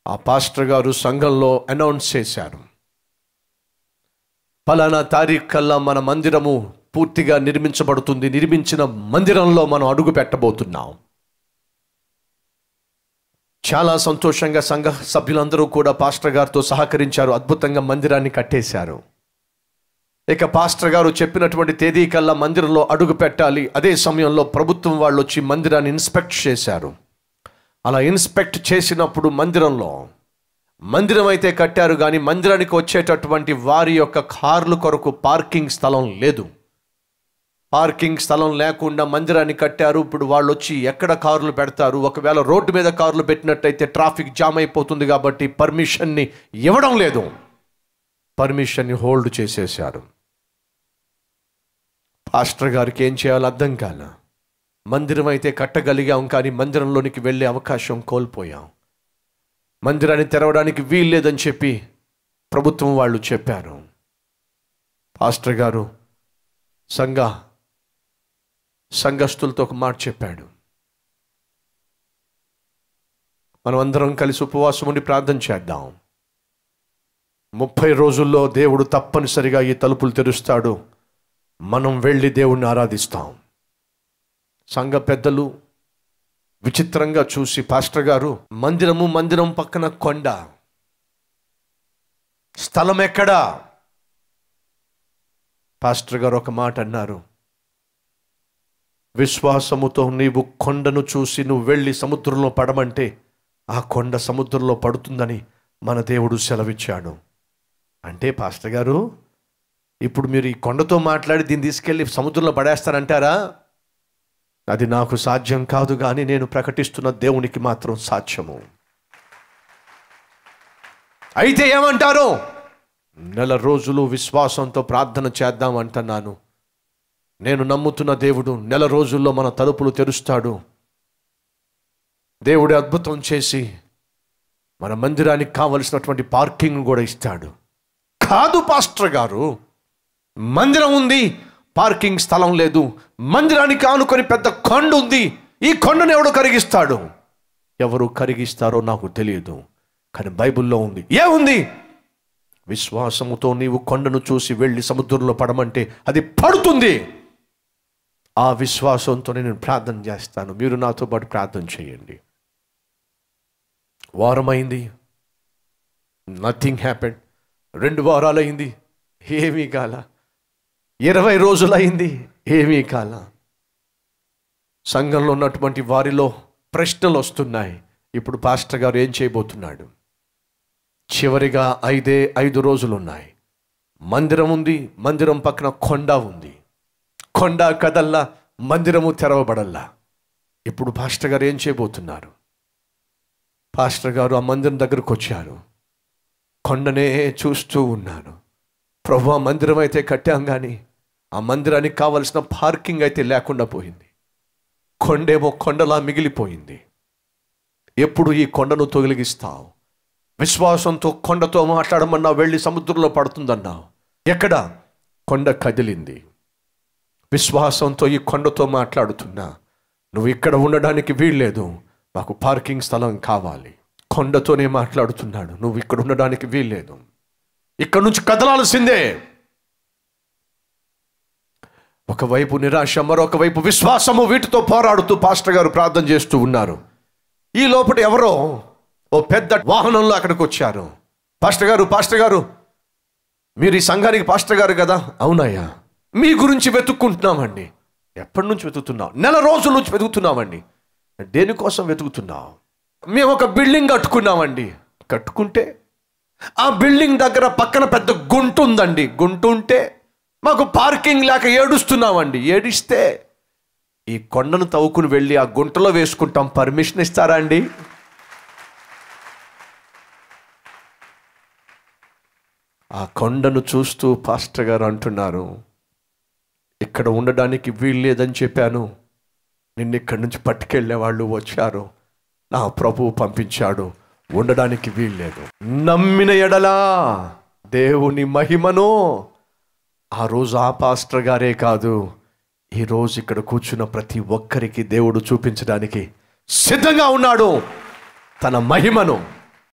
ఆ పాస్టర్ గారు సంఘంలో అనౌన్స్ చేశారు ఫలానా తారీఖు కల్లా మన మందిరము పూర్తిగా నిర్మించబడుతుంది నిర్మించిన మందిరంలో మనం అడుగు పెట్టబోతున్నాం చాలా సంతోషంగా సంఘ సభ్యులందరూ కూడా పాస్టర్ గారితో సహకరించారు అద్భుతంగా మందిరాన్ని కట్టేశారు ఇక పాస్టర్ గారు చెప్పినటువంటి తేదీ కల్లా మందిరంలో అడుగు పెట్టాలి అదే సమయంలో ప్రభుత్వం వాళ్ళు వచ్చి మందిరాన్ని ఇన్స్పెక్ట్ చేశారు అలా ఇన్స్పెక్ట్ చేసినప్పుడు మందిరంలో మందిరం అయితే కట్టారు కానీ మందిరానికి వచ్చేటటువంటి వారి యొక్క కార్లు కొరకు పార్కింగ్ స్థలం లేదు పార్కింగ్ స్థలం లేకుండా మందిరాన్ని కట్టారు ఇప్పుడు వాళ్ళు వచ్చి ఎక్కడ కార్లు పెడతారు ఒకవేళ రోడ్డు మీద కార్లు పెట్టినట్టయితే ట్రాఫిక్ జామ్ అయిపోతుంది కాబట్టి పర్మిషన్ని ఇవ్వడం లేదు పర్మిషన్ని హోల్డ్ చేసేశారు పాస్టర్ గారికి ఏం చేయాలో అర్థం కాల మందిరం అయితే కట్టగలిగాం కానీ మందిరంలోనికి వెళ్ళే అవకాశం కోల్పోయాం మందిరాన్ని తెరవడానికి వీల్లేదని చెప్పి ప్రభుత్వం వాళ్ళు చెప్పారు పాస్టర్ గారు సంఘ సంఘస్థులతో ఒక మాట చెప్పాడు మనం అందరం కలిసి ఉపవాసం ఉండి ప్రార్థన చేద్దాం ముప్పై రోజుల్లో దేవుడు తప్పనిసరిగా ఈ తలుపులు తెరుస్తాడు మనం వెళ్ళి దేవుణ్ణి ఆరాధిస్తాం సంఘ పెద్దలు విచిత్రంగా చూసి పాస్టర్ గారు మందిరము మందిరం పక్కన కొండ స్థలం ఎక్కడా పాస్టర్ గారు ఒక మాట అన్నారు విశ్వాసముతో నీవు కొండను చూసి నువ్వు వెళ్ళి సముద్రంలో పడమంటే ఆ కొండ సముద్రంలో పడుతుందని మన దేవుడు సెలవిచ్చాడు అంటే పాస్టర్ గారు ఇప్పుడు మీరు ఈ కొండతో మాట్లాడి దీన్ని తీసుకెళ్ళి సముద్రంలో పడేస్తారంటారా అది నాకు సాధ్యం కాదు కానీ నేను ప్రకటిస్తున్న దేవునికి మాత్రం సాధ్యము అయితే ఏమంటారు నెల రోజులు విశ్వాసంతో ప్రార్థన చేద్దాం అంటున్నాను నేను నమ్ముతున్న దేవుడు నెల రోజుల్లో మన తలుపులు తెరుస్తాడు దేవుడు అద్భుతం చేసి మన మందిరానికి కావలసినటువంటి పార్కింగ్ కూడా ఇస్తాడు కాదు పాస్టర్ గారు మందిరం ఉంది పార్కింగ్ స్థలం లేదు మందిరానికి ఆనుకొని పెద్ద కొండ ఉంది ఈ కొండను ఎవడు కరిగిస్తాడు ఎవరు కరిగిస్తారో నాకు తెలియదు కానీ బైబిల్లో ఉంది ఏముంది విశ్వాసముతో నీవు కొండను చూసి వెళ్ళి సముద్రంలో పడమంటే అది పడుతుంది ఆ విశ్వాసంతో నేను ప్రార్థన చేస్తాను మీరు నాతో పాటు ప్రార్థన చేయండి వారమైంది నథింగ్ హ్యాపెండ్ రెండు వారాలైంది ఏమీ కాల ఇరవై రోజులైంది ఏమీ కాల సంఘంలో ఉన్నటువంటి వారిలో ప్రశ్నలు వస్తున్నాయి ఇప్పుడు పాస్టర్ గారు ఏం చేయబోతున్నాడు చివరిగా ఐదే ఐదు రోజులు ఉన్నాయి మందిరం ఉంది మందిరం పక్కన కొండ ఉంది కొండ కదల్లా మందిరము తెరవబడల్లా ఇప్పుడు పాస్టర్ గారు ఏం చేయబోతున్నారు పాస్టర్ గారు ఆ మందిరం దగ్గరకు వచ్చారు కొండనే చూస్తూ ఉన్నాను ప్రభు ఆ మందిరం అయితే కట్టాం కానీ ఆ మందిరానికి కావలసిన పార్కింగ్ అయితే లేకుండా పోయింది కొండేమో కొండలా మిగిలిపోయింది ఎప్పుడు ఈ కొండను తొలగిస్తావు విశ్వాసంతో కొండతో మాట్లాడమన్నావు వెళ్ళి సముద్రంలో పడుతుందన్నావు ఎక్కడ కొండ కదిలింది విశ్వాసంతో ఈ కొండతో మాట్లాడుతున్నా నువ్వు ఇక్కడ ఉండడానికి వీల్లేదు మాకు పార్కింగ్ స్థలం కావాలి కొండతోనే మాట్లాడుతున్నాడు నువ్వు ఇక్కడ ఉండడానికి వీల్లేదు ఇక్కడ నుంచి కదలాల్సిందే ఒకవైపు నిరాశ మరొక వైపు విశ్వాసము వీటితో పోరాడుతూ పాస్టర్ గారు ప్రార్థన చేస్తూ ఉన్నారు ఈ లోపల ఎవరో ఓ పెద్ద వాహనంలో అక్కడికి వచ్చారు పాస్టర్ గారు పాస్టర్ గారు మీరు ఈ సంఘానికి పాస్టర్ గారు కదా అవునయ్యా మీ గురించి వెతుక్కుంటున్నామండి ఎప్పటి నుంచి వెతుకుతున్నాం నెల రోజుల నుంచి వెతుకుతున్నామండి దేనికోసం వెతుకుతున్నాం మేము ఒక బిల్డింగ్ కట్టుకున్నామండి కట్టుకుంటే ఆ బిల్డింగ్ దగ్గర పక్కన పెద్ద గుంట ఉందండి గుంట ఉంటే మాకు పార్కింగ్ లేక ఏడుస్తున్నామండి ఏడిస్తే ఈ కొండను తవ్వుకుని వెళ్ళి ఆ గుంటలో వేసుకుంటాం పర్మిషన్ ఇస్తారా అండి ఆ కొండను చూస్తూ పాస్టర్ గారు అంటున్నారు ఇక్కడ ఉండడానికి వీల్లేదని చెప్పాను నిన్ను ఇక్కడి నుంచి పట్టుకెళ్ళే వాళ్ళు వచ్చారు నా ప్రభువు పంపించాడు ఉండడానికి వీల్లేదు నమ్మిన ఎడలా దేవుని మహిమను ఆ రోజు ఆ పాస్టర్ గారే కాదు ఈ రోజు ఇక్కడ కూర్చున్న ప్రతి ఒక్కరికి దేవుడు చూపించడానికి సిద్ధంగా ఉన్నాడు తన మహిమను